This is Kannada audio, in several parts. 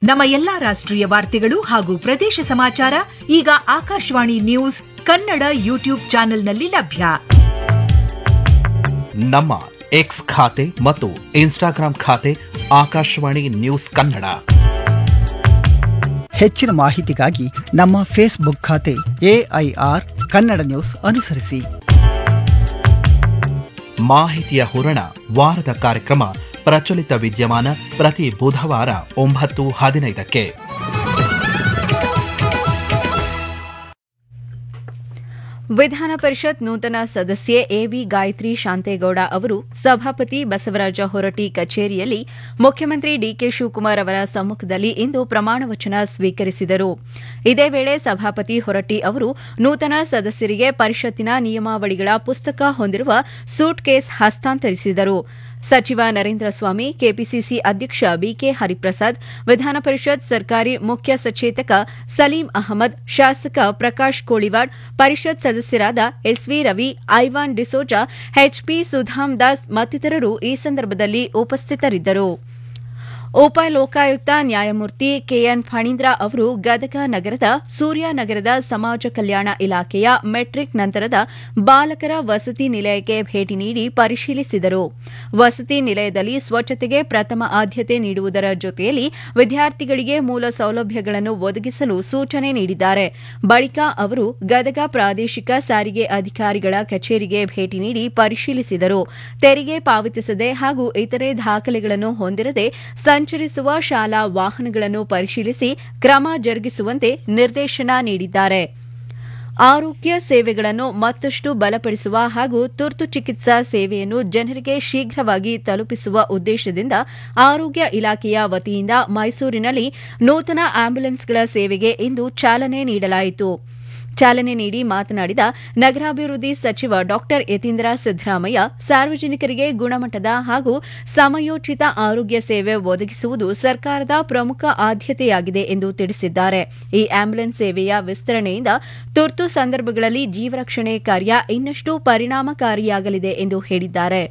ನಮ್ಮ ಎಲ್ಲಾ ರಾಷ್ಟ್ರೀಯ ವಾರ್ತೆಗಳು ಹಾಗೂ ಪ್ರದೇಶ ಸಮಾಚಾರ ಈಗ ಆಕಾಶವಾಣಿ ನ್ಯೂಸ್ ಕನ್ನಡ ಯೂಟ್ಯೂಬ್ ಚಾನೆಲ್ನಲ್ಲಿ ಲಭ್ಯ ನಮ್ಮ ಎಕ್ಸ್ ಖಾತೆ ಮತ್ತು ಇನ್ಸ್ಟಾಗ್ರಾಂ ಖಾತೆ ಆಕಾಶವಾಣಿ ನ್ಯೂಸ್ ಕನ್ನಡ ಹೆಚ್ಚಿನ ಮಾಹಿತಿಗಾಗಿ ನಮ್ಮ ಫೇಸ್ಬುಕ್ ಖಾತೆ ಎಐಆರ್ ಕನ್ನಡ ನ್ಯೂಸ್ ಅನುಸರಿಸಿ ಮಾಹಿತಿಯ ಹೂರಣ ವಾರದ ಕಾರ್ಯಕ್ರಮ ಪ್ರಚಲಿತ ವಿದ್ಯಮಾನ ಪ್ರತಿ ಬುಧವಾರ ಒಂಬತ್ತು ಹದಿನೈದಕ್ಕೆ ವಿಧಾನ ಪರಿಷತ್ ನೂತನ ಸದಸ್ಯೆ ಎವಿ ಗಾಯತ್ರಿ ಶಾಂತೇಗೌಡ ಅವರು ಸಭಾಪತಿ ಬಸವರಾಜ ಹೊರಟ್ಟಿ ಕಚೇರಿಯಲ್ಲಿ ಮುಖ್ಯಮಂತ್ರಿ ಡಿಕೆ ಶಿವಕುಮಾರ್ ಅವರ ಸಮ್ಮುಖದಲ್ಲಿ ಇಂದು ಪ್ರಮಾಣ ವಚನ ಸ್ವೀಕರಿಸಿದರು ಇದೇ ವೇಳೆ ಸಭಾಪತಿ ಹೊರಟ್ಟಿ ಅವರು ನೂತನ ಸದಸ್ಯರಿಗೆ ಪರಿಷತ್ತಿನ ನಿಯಮಾವಳಿಗಳ ಪುಸ್ತಕ ಹೊಂದಿರುವ ಸೂಟ್ ಕೇಸ್ ಹಸ್ತಾಂತರಿಸಿದರು ಸಚಿವ ನರೇಂದ್ರ ಸ್ವಾಮಿ ಕೆಪಿಸಿಸಿ ಅಧ್ಯಕ್ಷ ಬಿಕೆ ಹರಿಪ್ರಸಾದ್ ವಿಧಾನ ಪರಿಷತ್ ಸರ್ಕಾರಿ ಮುಖ್ಯ ಸಚೇತಕ ಸಲೀಂ ಅಹಮದ್ ಶಾಸಕ ಪ್ರಕಾಶ್ ಕೋಳಿವಾಡ್ ಪರಿಷತ್ ಸದಸ್ಯರಾದ ಎಸ್ವಿ ರವಿ ಐವಾನ್ ಡಿಸೋಜಾ ಎಚ್ಪಿ ಸುಧಾಮ್ ದಾಸ್ ಮತ್ತಿತರರು ಈ ಸಂದರ್ಭದಲ್ಲಿ ಉಪಸ್ಥಿತರಿದ್ದರು ಉಪ ಲೋಕಾಯುಕ್ತ ನ್ಯಾಯಮೂರ್ತಿ ಕೆಎನ್ ಫಣೀಂದ್ರ ಅವರು ಗದಗ ನಗರದ ಸೂರ್ಯನಗರದ ಸಮಾಜ ಕಲ್ಯಾಣ ಇಲಾಖೆಯ ಮೆಟ್ರಿಕ್ ನಂತರದ ಬಾಲಕರ ವಸತಿ ನಿಲಯಕ್ಕೆ ಭೇಟಿ ನೀಡಿ ಪರಿಶೀಲಿಸಿದರು ವಸತಿ ನಿಲಯದಲ್ಲಿ ಸ್ವಚ್ಛತೆಗೆ ಪ್ರಥಮ ಆದ್ಯತೆ ನೀಡುವುದರ ಜೊತೆಯಲ್ಲಿ ವಿದ್ಯಾರ್ಥಿಗಳಿಗೆ ಮೂಲ ಸೌಲಭ್ಯಗಳನ್ನು ಒದಗಿಸಲು ಸೂಚನೆ ನೀಡಿದ್ದಾರೆ ಬಳಿಕ ಅವರು ಗದಗ ಪ್ರಾದೇಶಿಕ ಸಾರಿಗೆ ಅಧಿಕಾರಿಗಳ ಕಚೇರಿಗೆ ಭೇಟಿ ನೀಡಿ ಪರಿಶೀಲಿಸಿದರು ತೆರಿಗೆ ಪಾವತಿಸದೆ ಹಾಗೂ ಇತರೆ ದಾಖಲೆಗಳನ್ನು ಹೊಂದಿರದೆ ಸಂಚರಿಸುವ ಶಾಲಾ ವಾಹನಗಳನ್ನು ಪರಿಶೀಲಿಸಿ ಕ್ರಮ ಜರುಗಿಸುವಂತೆ ನಿರ್ದೇಶನ ನೀಡಿದ್ದಾರೆ ಆರೋಗ್ಯ ಸೇವೆಗಳನ್ನು ಮತ್ತಷ್ಟು ಬಲಪಡಿಸುವ ಹಾಗೂ ತುರ್ತು ಚಿಕಿತ್ಸಾ ಸೇವೆಯನ್ನು ಜನರಿಗೆ ಶೀಘ್ರವಾಗಿ ತಲುಪಿಸುವ ಉದ್ದೇಶದಿಂದ ಆರೋಗ್ಯ ಇಲಾಖೆಯ ವತಿಯಿಂದ ಮೈಸೂರಿನಲ್ಲಿ ನೂತನ ಆಂಬ್ಯುಲೆನ್ಸ್ಗಳ ಸೇವೆಗೆ ಇಂದು ಚಾಲನೆ ನೀಡಲಾಯಿತು ಚಾಲನೆ ನೀಡಿ ಮಾತನಾಡಿದ ನಗರಾಭಿವೃದ್ಧಿ ಸಚಿವ ಡಾ ಯತೀಂದ್ರ ಸಿದ್ದರಾಮಯ್ಯ ಸಾರ್ವಜನಿಕರಿಗೆ ಗುಣಮಟ್ಟದ ಹಾಗೂ ಸಮಯೋಚಿತ ಆರೋಗ್ಯ ಸೇವೆ ಒದಗಿಸುವುದು ಸರ್ಕಾರದ ಪ್ರಮುಖ ಆದ್ಯತೆಯಾಗಿದೆ ಎಂದು ತಿಳಿಸಿದ್ದಾರೆ ಈ ಆಂಬ್ಯುಲೆನ್ಸ್ ಸೇವೆಯ ವಿಸ್ತರಣೆಯಿಂದ ತುರ್ತು ಸಂದರ್ಭಗಳಲ್ಲಿ ಜೀವರಕ್ಷಣೆ ಕಾರ್ಯ ಇನ್ನಷ್ಟು ಪರಿಣಾಮಕಾರಿಯಾಗಲಿದೆ ಎಂದು ಹೇಳಿದ್ದಾರೆ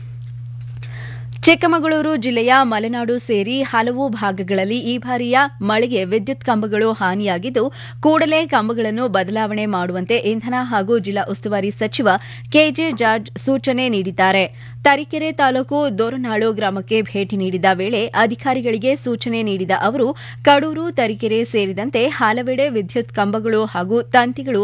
ಚಿಕ್ಕಮಗಳೂರು ಜಿಲ್ಲೆಯ ಮಲೆನಾಡು ಸೇರಿ ಹಲವು ಭಾಗಗಳಲ್ಲಿ ಈ ಬಾರಿಯ ಮಳೆಗೆ ವಿದ್ಯುತ್ ಕಂಬಗಳು ಹಾನಿಯಾಗಿದ್ದು ಕೂಡಲೇ ಕಂಬಗಳನ್ನು ಬದಲಾವಣೆ ಮಾಡುವಂತೆ ಇಂಧನ ಹಾಗೂ ಜಿಲ್ಲಾ ಉಸ್ತುವಾರಿ ಸಚಿವ ಕೆಜೆ ಜಾರ್ಜ್ ಸೂಚನೆ ನೀಡಿದ್ದಾರೆ ತರೀಕೆರೆ ತಾಲೂಕು ದೋರನಾಳು ಗ್ರಾಮಕ್ಕೆ ಭೇಟಿ ನೀಡಿದ ವೇಳೆ ಅಧಿಕಾರಿಗಳಿಗೆ ಸೂಚನೆ ನೀಡಿದ ಅವರು ಕಡೂರು ತರೀಕೆರೆ ಸೇರಿದಂತೆ ಹಲವೆಡೆ ವಿದ್ಯುತ್ ಕಂಬಗಳು ಹಾಗೂ ತಂತಿಗಳು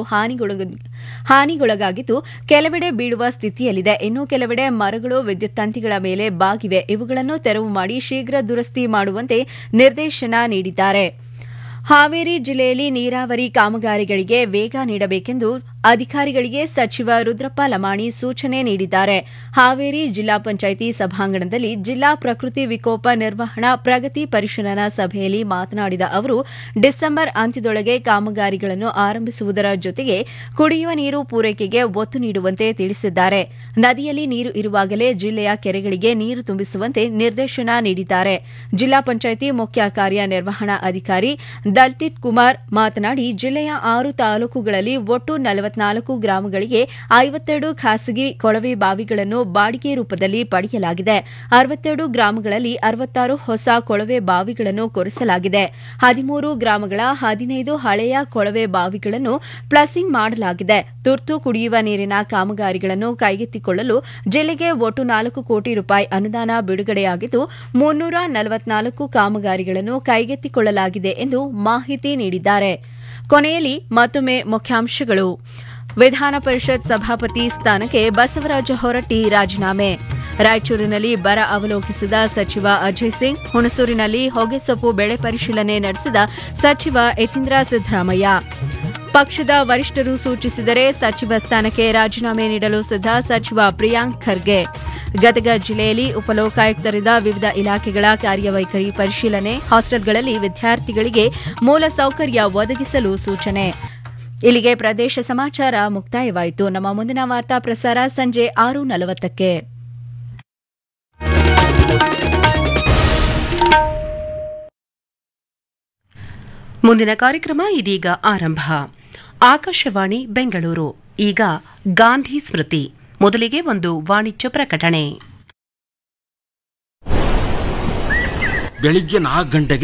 ಹಾನಿಗೊಳಗಾಗಿದ್ದು ಕೆಲವೆಡೆ ಬೀಳುವ ಸ್ಥಿತಿಯಲ್ಲಿದೆ ಇನ್ನು ಕೆಲವೆಡೆ ಮರಗಳು ವಿದ್ಯುತ್ ತಂತಿಗಳ ಮೇಲೆ ಬಾಗಿವೆ ಇವುಗಳನ್ನು ತೆರವು ಮಾಡಿ ಶೀಘ್ರ ದುರಸ್ತಿ ಮಾಡುವಂತೆ ನಿರ್ದೇಶನ ನೀಡಿದ್ದಾರೆ ಹಾವೇರಿ ಜಿಲ್ಲೆಯಲ್ಲಿ ನೀರಾವರಿ ಕಾಮಗಾರಿಗಳಿಗೆ ವೇಗ ನೀಡಬೇಕೆಂದು ಅಧಿಕಾರಿಗಳಿಗೆ ಸಚಿವ ರುದ್ರಪ್ಪ ಲಮಾಣಿ ಸೂಚನೆ ನೀಡಿದ್ದಾರೆ ಹಾವೇರಿ ಜಿಲ್ಲಾ ಪಂಚಾಯಿತಿ ಸಭಾಂಗಣದಲ್ಲಿ ಜಿಲ್ಲಾ ಪ್ರಕೃತಿ ವಿಕೋಪ ನಿರ್ವಹಣಾ ಪ್ರಗತಿ ಪರಿಶೀಲನಾ ಸಭೆಯಲ್ಲಿ ಮಾತನಾಡಿದ ಅವರು ಡಿಸೆಂಬರ್ ಅಂತ್ಯದೊಳಗೆ ಕಾಮಗಾರಿಗಳನ್ನು ಆರಂಭಿಸುವುದರ ಜೊತೆಗೆ ಕುಡಿಯುವ ನೀರು ಪೂರೈಕೆಗೆ ಒತ್ತು ನೀಡುವಂತೆ ತಿಳಿಸಿದ್ದಾರೆ ನದಿಯಲ್ಲಿ ನೀರು ಇರುವಾಗಲೇ ಜಿಲ್ಲೆಯ ಕೆರೆಗಳಿಗೆ ನೀರು ತುಂಬಿಸುವಂತೆ ನಿರ್ದೇಶನ ನೀಡಿದ್ದಾರೆ ಜಿಲ್ಲಾ ಪಂಚಾಯಿತಿ ಮುಖ್ಯ ಕಾರ್ಯನಿರ್ವಹಣಾ ಅಧಿಕಾರಿ ದಲ್ಟಿತ್ ಕುಮಾರ್ ಮಾತನಾಡಿ ಜಿಲ್ಲೆಯ ಆರು ತಾಲೂಕುಗಳಲ್ಲಿ ಒಟ್ಟು ನಲವತ್ನಾಲ್ಕು ಗ್ರಾಮಗಳಿಗೆ ಐವತ್ತೆರಡು ಖಾಸಗಿ ಕೊಳವೆ ಬಾವಿಗಳನ್ನು ಬಾಡಿಗೆ ರೂಪದಲ್ಲಿ ಪಡೆಯಲಾಗಿದೆ ಅರವತ್ತೆರಡು ಗ್ರಾಮಗಳಲ್ಲಿ ಅರವತ್ತಾರು ಹೊಸ ಕೊಳವೆ ಬಾವಿಗಳನ್ನು ಕೊರೆಸಲಾಗಿದೆ ಹದಿಮೂರು ಗ್ರಾಮಗಳ ಹದಿನೈದು ಹಳೆಯ ಕೊಳವೆ ಬಾವಿಗಳನ್ನು ಪ್ಲಸಿಂಗ್ ಮಾಡಲಾಗಿದೆ ತುರ್ತು ಕುಡಿಯುವ ನೀರಿನ ಕಾಮಗಾರಿಗಳನ್ನು ಕೈಗೆತ್ತಿಕೊಳ್ಳಲು ಜಿಲ್ಲೆಗೆ ಒಟ್ಟು ನಾಲ್ಕು ಕೋಟಿ ರೂಪಾಯಿ ಅನುದಾನ ಬಿಡುಗಡೆಯಾಗಿದ್ದು ಮುನ್ನೂರ ನಲವತ್ನಾಲ್ಕು ಕಾಮಗಾರಿಗಳನ್ನು ಕೈಗೆತ್ತಿಕೊಳ್ಳಲಾಗಿದೆ ಎಂದು ಮಾಹಿತಿ ನೀಡಿದ್ದಾರೆ ಕೊನೆಯಲ್ಲಿ ಮತ್ತೊಮ್ಮೆ ಮುಖ್ಯಾಂಶಗಳು ವಿಧಾನ ಪರಿಷತ್ ಸಭಾಪತಿ ಸ್ಥಾನಕ್ಕೆ ಬಸವರಾಜ ಹೊರಟ್ಟಿ ರಾಜೀನಾಮೆ ರಾಯಚೂರಿನಲ್ಲಿ ಬರ ಅವಲೋಕಿಸಿದ ಸಚಿವ ಅಜಯ್ ಸಿಂಗ್ ಹುಣಸೂರಿನಲ್ಲಿ ಹೊಗೆಸೊಪ್ಪು ಬೆಳೆ ಪರಿಶೀಲನೆ ನಡೆಸಿದ ಸಚಿವ ಯತೀಂದ್ರ ಸಿದ್ದರಾಮಯ್ಯ ಪಕ್ಷದ ವರಿಷ್ಠರು ಸೂಚಿಸಿದರೆ ಸಚಿವ ಸ್ಥಾನಕ್ಕೆ ರಾಜೀನಾಮೆ ನೀಡಲು ಸಿದ್ಧ ಸಚಿವ ಪ್ರಿಯಾಂಕ್ ಖರ್ಗೆ ಗದಗ ಜಿಲ್ಲೆಯಲ್ಲಿ ಉಪಲೋಕಾಯುಕ್ತರಿಂದ ವಿವಿಧ ಇಲಾಖೆಗಳ ಕಾರ್ಯವೈಖರಿ ಪರಿಶೀಲನೆ ಹಾಸ್ಟೆಲ್ಗಳಲ್ಲಿ ವಿದ್ಯಾರ್ಥಿಗಳಿಗೆ ಮೂಲ ಸೌಕರ್ಯ ಒದಗಿಸಲು ಸೂಚನೆ ಇಲ್ಲಿಗೆ ಪ್ರದೇಶ ಸಮಾಚಾರ ಮುಕ್ತಾಯವಾಯಿತು ನಮ್ಮ ಮುಂದಿನ ವಾರ್ತಾ ಪ್ರಸಾರ ಸಂಜೆ ಆರು ನಲವತ್ತಕ್ಕೆ ಮುಂದಿನ ಕಾರ್ಯಕ್ರಮ ಇದೀಗ ಆರಂಭ ಆಕಾಶವಾಣಿ ಬೆಂಗಳೂರು ಈಗ ಗಾಂಧಿ ಸ್ಮೃತಿ ಮೊದಲಿಗೆ ಒಂದು ವಾಣಿಜ್ಯ ಪ್ರಕಟಣೆ ಬೆಳಿಗ್ಗೆ ನಾಲ್ಕು ಗಂಟೆಗೆ